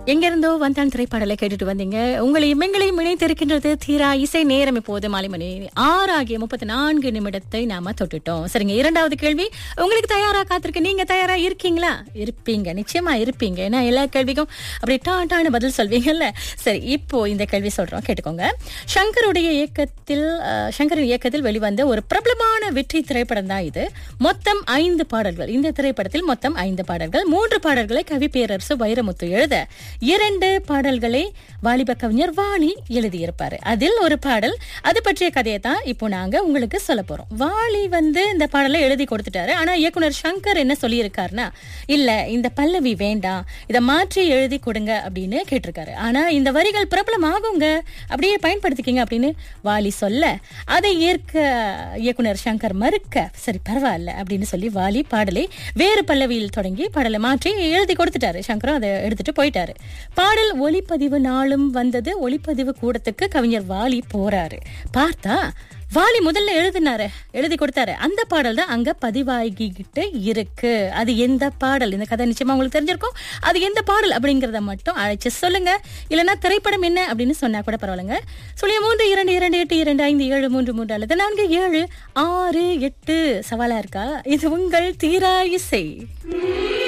எங்கிருந்தோ வந்தான் திரைப்பாடலை கேட்டுட்டு வந்தீங்க உங்களையும் எங்களையும் இணைத்திருக்கின்றது தீரா இசை நேரம் இப்போது மாலை மணி ஆறு ஆகிய முப்பத்தி நான்கு நிமிடத்தை நாம தொட்டுட்டோம் சரிங்க இரண்டாவது கேள்வி உங்களுக்கு தயாரா காத்திருக்கு நீங்க தயாரா இருக்கீங்களா இருப்பீங்க நிச்சயமா இருப்பீங்க ஏன்னா எல்லா கேள்விக்கும் அப்படி டாட்டான பதில் சொல்வீங்கல்ல சரி இப்போ இந்த கேள்வி சொல்றோம் கேட்டுக்கோங்க சங்கருடைய இயக்கத்தில் அஹ், சங்கரின் இயக்கத்தில் வெளிவந்த ஒரு பிரபலமான வெற்றி திரைப்படம் தான் இது மொத்தம் ஐந்து பாடல்கள் இந்த திரைப்படத்தில் மொத்தம் ஐந்து பாடல்கள் மூன்று பாடல்களை கவி பேரரசு வைரமுத்து எழுத இரண்டு பாடல்களை வாலிப கவிஞர் வாணி எழுதியிருப்பாரு அதில் ஒரு பாடல் அது பற்றிய கதையை தான் இப்போ நாங்க உங்களுக்கு சொல்ல போறோம் வாலி வந்து இந்த பாடலை எழுதி கொடுத்துட்டாரு ஆனா இயக்குனர் சங்கர் என்ன சொல்லியிருக்காருன்னா இல்ல இந்த பல்லவி வேண்டாம் இதை மாற்றி எழுதி கொடுங்க அப்படின்னு கேட்டிருக்காரு ஆனா இந்த வரிகள் பிரபலம் ஆகுங்க அப்படியே பயன்படுத்திக்கிங்க அப்படின்னு வாலி சொல்ல அதை ஏற்க இயக்குனர் சங்கர் மறுக்க சரி பரவாயில்ல அப்படின்னு சொல்லி வாலி பாடலை வேறு பல்லவியில் தொடங்கி பாடலை மாற்றி எழுதி கொடுத்துட்டாரு சங்கரும் அதை எடுத்துட்டு போயிட்டாரு பாடல் ஒளிப்பதிவு நாளும் வந்தது ஒளிப்பதிவு கூடத்துக்கு கவிஞர் வாலி போறாரு பார்த்தா வாலி முதல்ல எழுதினாரு எழுதி கொடுத்தாரு அந்த பாடல் தான் அங்க பதிவாகிக்கிட்டு இருக்கு அது எந்த பாடல் இந்த கதை நிச்சயமா உங்களுக்கு தெரிஞ்சிருக்கும் அது எந்த பாடல் அப்படிங்கறத மட்டும் அழைச்சு சொல்லுங்க இல்லைன்னா திரைப்படம் என்ன அப்படின்னு சொன்னா கூட பரவாயில்லைங்க சொல்லிய மூன்று இரண்டு இரண்டு எட்டு இரண்டு ஐந்து ஏழு மூன்று மூன்று அல்லது நான்கு ஏழு ஆறு எட்டு சவாலா இருக்கா இது உங்கள் தீரா இசை